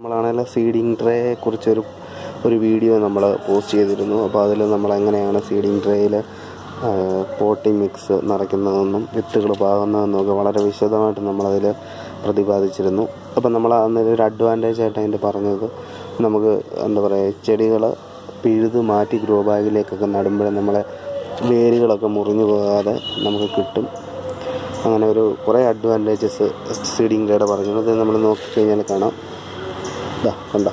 നമ്മളാണെങ്കിൽ സീഡിങ് ട്രേയെ കുറിച്ചൊരു ഒരു വീഡിയോ നമ്മൾ പോസ്റ്റ് ചെയ്തിരുന്നു അപ്പോൾ അതിൽ നമ്മൾ എങ്ങനെയാണ് സീഡിങ് ട്രേയിൽ പോട്ടി മിക്സ് നിറയ്ക്കുന്നതെന്നും വിത്തുകൾ പാകുന്നതെന്നും ഒക്കെ വളരെ വിശദമായിട്ട് നമ്മളതിൽ പ്രതിപാദിച്ചിരുന്നു അപ്പോൾ നമ്മൾ അന്ന് ഒരു അഡ്വാൻറ്റേജ് ആയിട്ട് അതിൻ്റെ പറഞ്ഞത് നമുക്ക് എന്താ പറയുക ചെടികൾ പിഴുത് മാറ്റി ഗ്രോ ബാഗിലേക്കൊക്കെ നടുമ്പോൾ നമ്മളെ വേരുകളൊക്കെ മുറിഞ്ഞു പോകാതെ നമുക്ക് കിട്ടും അങ്ങനെ ഒരു കുറേ അഡ്വാൻറ്റേജസ് സീഡിങ് ട്രേയുടെ പറഞ്ഞു അത് നമ്മൾ നോക്കിക്കഴിഞ്ഞാൽ കാണാം ഇതാ കണ്ട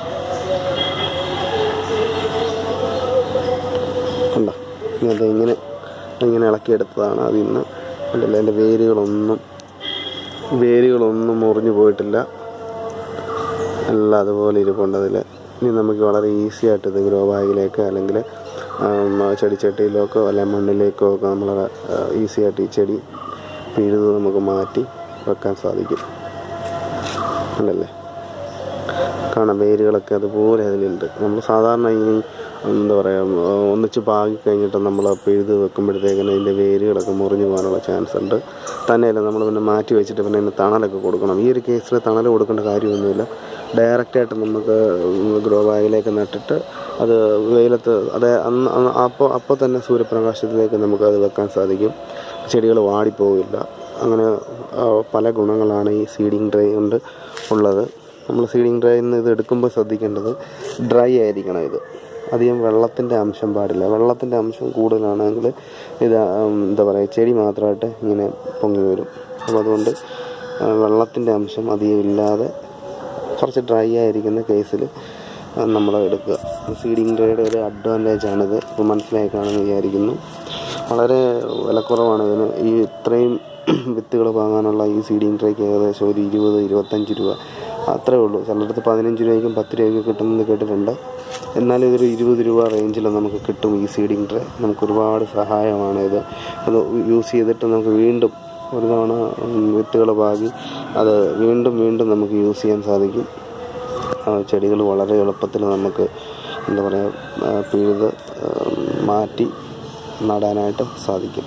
കണ്ട ഇത് ഇങ്ങനെ ഇങ്ങനെ ഇളക്കിയെടുത്തതാണ് അതിൽ നിന്ന് കണ്ടില്ല അതിൻ്റെ വേരുകളൊന്നും വേരുകളൊന്നും മുറിഞ്ഞു പോയിട്ടില്ല എല്ലാം അതുപോലെ ഇരിപ്പുണ്ട് അതിൽ ഇനി നമുക്ക് വളരെ ഈസി ആയിട്ട് ഇത് ഗ്രോ ബാഗിലേക്ക് അല്ലെങ്കിൽ ചെടിച്ചട്ടിയിലേക്കോ അല്ലെങ്കിൽ മണ്ണിലേക്കോ ഒക്കെ നമ്മൾ ഈസി ആയിട്ട് ഈ ചെടി പിഴുത് നമുക്ക് മാറ്റി വെക്കാൻ സാധിക്കും അല്ലല്ലേ കാണാം വേരുകളൊക്കെ അതുപോലെ അതിലുണ്ട് നമ്മൾ സാധാരണ ഈ എന്താ പറയുക ഒന്നിച്ച് പാകി കഴിഞ്ഞിട്ട് നമ്മൾ പിഴുത് വെക്കുമ്പോഴത്തേക്കിന് ഇതിൻ്റെ വേരുകളൊക്കെ മുറിഞ്ഞു പോകാനുള്ള ചാൻസ് ഉണ്ട് തന്നെയല്ല നമ്മൾ പിന്നെ മാറ്റി വെച്ചിട്ട് പിന്നെ അതിന് തണലൊക്കെ കൊടുക്കണം ഈ ഒരു കേസിൽ തണൽ കൊടുക്കേണ്ട കാര്യമൊന്നുമില്ല ഡയറക്റ്റായിട്ട് നമുക്ക് ഗ്രോ ബാഗിലേക്ക് നട്ടിട്ട് അത് വെയിലത്ത് അത് അന്ന് അന്ന് അപ്പോൾ അപ്പോൾ തന്നെ സൂര്യപ്രകാശത്തിലേക്ക് നമുക്ക് അത് വെക്കാൻ സാധിക്കും ചെടികൾ വാടിപ്പോവില്ല അങ്ങനെ ആ, പല ഗുണങ്ങളാണ് ഈ സീഡിങ് ട്രേ കൊണ്ട് ഉള്ളത് നമ്മൾ സീഡിങ് ട്രേയിൽ നിന്ന് ഇത് എടുക്കുമ്പോൾ ശ്രദ്ധിക്കേണ്ടത് ഡ്രൈ ആയിരിക്കണം ഇത് അധികം വെള്ളത്തിൻ്റെ അംശം പാടില്ല വെള്ളത്തിൻ്റെ അംശം കൂടുതലാണെങ്കിൽ ഇത് ഉം, എന്താ പറയുക ചെടി മാത്രമായിട്ട് ഇങ്ങനെ പൊങ്ങി വരും അപ്പോൾ അതുകൊണ്ട് വെള്ളത്തിൻ്റെ അംശം അധികം ഇല്ലാതെ കുറച്ച് ഡ്രൈ ആയിരിക്കുന്ന കേസിൽ നമ്മൾ എടുക്കുക സീഡിങ് ട്രേയുടെ ഒരു അഡ്വാൻറ്റേജ് ആണിത് ഇപ്പോൾ മനസ്സിലായി കാണുമെന്ന് വിചാരിക്കുന്നു വളരെ വിലക്കുറവാണ് ഇതിന് ഈ ഇത്രയും വിത്തുകൾ വാങ്ങാനുള്ള ഈ സീഡിങ് ട്രേക്ക് ഏകദേശം ഒരു ഇരുപത് ഇരുപത്തഞ്ച് രൂപ അത്രേ ഉള്ളൂ ചിലയിടത്ത് പതിനഞ്ച് രൂപയ്ക്കും പത്ത് രൂപയ്ക്കും കിട്ടുന്നത് കേട്ടിട്ടുണ്ട് എന്നാലും ഇതൊരു ഇരുപത് രൂപ റേഞ്ചിൽ നമുക്ക് കിട്ടും ഈ സീഡിങ് ട്രേ നമുക്ക് ഒരുപാട് സഹായമാണ് ഇത് അത് യൂസ് ചെയ്തിട്ട് നമുക്ക് വീണ്ടും ഒരു തവണ വിത്തുകൾ പാകി അത് വീണ്ടും വീണ്ടും നമുക്ക് യൂസ് ചെയ്യാൻ സാധിക്കും ചെടികൾ വളരെ എളുപ്പത്തിൽ നമുക്ക് എന്താ പറയുക പിഴുത് ആ, മാറ്റി നടാനായിട്ട് സാധിക്കും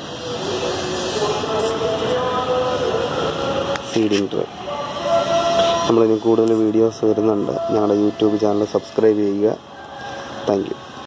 സീഡിങ് ട്രേ നമ്മളിനി കൂടുതൽ വീഡിയോസ് വരുന്നുണ്ട് ഞങ്ങളുടെ യൂട്യൂബ് ചാനൽ സബ്സ്ക്രൈബ് ചെയ്യുക താങ്ക് യു